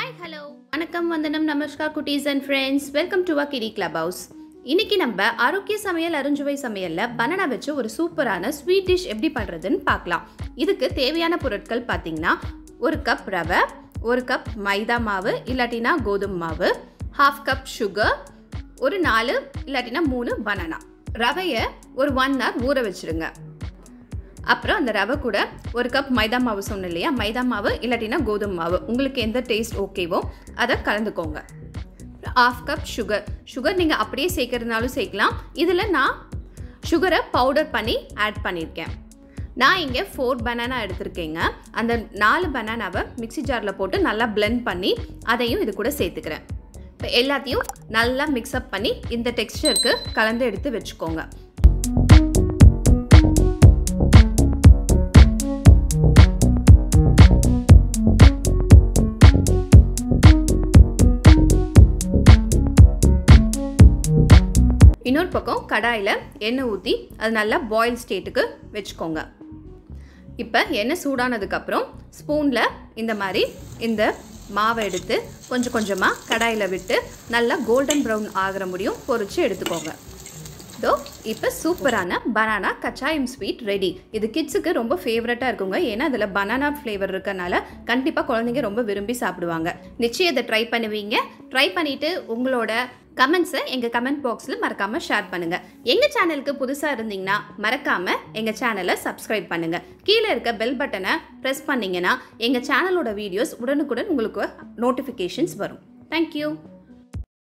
hi hello வணக்கம் வந்தனம் நமஸ்கார் குட்டீஸ் and friends welcome to a kiddie club house இன்னைக்கு நம்ம ஆரோக்கிய சமையல் அருஞ்சுவை சமையல்ல பனானா வச்சு ஒரு சூப்பரான ஸ்வீட் டிஷ் எப்படி பண்ணுறதுன்னு பார்க்கலாம் இதுக்கு தேவையான பொருட்கள் பார்த்தீங்கன்னா ஒரு கப் ரவை ஒரு கப் மைதா மாவு இல்லாட்டினா கோதுமை மாவு ஹாஃப் கப் சுகர் ஒரு நாலு இல்லாட்டினா மூணு பனானா ரவையை ஒரு ஒன் ஹவர் ஊற வச்சிருங்க அப்புறம் அந்த ரவை கூட ஒரு கப் மைதா மாவு சொன்னேன் இல்லையா மைதா மாவு இல்லாட்டினா கோதுமை மாவு உங்களுக்கு எந்த டேஸ்ட் ஓகேவோ அதை கலந்துக்கோங்க ஆஃப் கப் சுகர் சுகர் நீங்கள் அப்படியே சேர்க்கறதுனாலும் சேர்க்கலாம் இதில் நான் சுகரை பவுடர் பண்ணி ஆட் பண்ணியிருக்கேன் நான் இங்கே ஃபோர் பனானா எடுத்திருக்கேங்க அந்த நாலு பனானாவை மிக்ஸி ஜாரில் போட்டு நல்லா blend பண்ணி அதையும் இது கூட சேர்த்துக்கிறேன் இப்போ எல்லாத்தையும் நல்லா மிக்ஸ்அப் பண்ணி இந்த டெக்ஸ்டருக்கு கலந்து எடுத்து வச்சுக்கோங்க இன்னொரு பக்கம் கடாயில் எண்ணெய் ஊற்றி அது நல்லா பாயில் ஸ்டேட்டுக்கு வச்சுக்கோங்க இப்போ எண்ணெய் சூடானதுக்கப்புறம் ஸ்பூனில் இந்த மாதிரி இந்த மாவை எடுத்து கொஞ்சம் கொஞ்சமாக கடாயில் விட்டு நல்லா கோல்டன் ப்ரௌன் ஆகிற முடியும் பொரிச்சு எடுத்துக்கோங்க இதோ இப்போ சூப்பரான பனானா கச்சாயம் ஸ்வீட் ரெடி இது கிட்ஸுக்கு ரொம்ப ஃபேவரட்டாக இருக்குங்க ஏன்னா அதில் பனானா ஃப்ளேவர் இருக்கனால கண்டிப்பாக குழந்தைங்க ரொம்ப விரும்பி சாப்பிடுவாங்க நிச்சயம் இதை ட்ரை பண்ணுவீங்க ட்ரை பண்ணிவிட்டு உங்களோட கமெண்ட்ஸை எங்கள் கமெண்ட் பாக்ஸில் மறக்காமல் ஷேர் பண்ணுங்கள் எங்கள் சேனலுக்கு புதுசாக இருந்தீங்கன்னா மறக்காமல் எங்கள் சேனலை சப்ஸ்கிரைப் பண்ணுங்கள் கீழே இருக்க பெல் பட்டனை ப்ரெஸ் பண்ணிங்கன்னா எங்கள் சேனலோட வீடியோஸ் உடனுக்குடன் உங்களுக்கு நோட்டிஃபிகேஷன்ஸ் வரும் தேங்க்யூ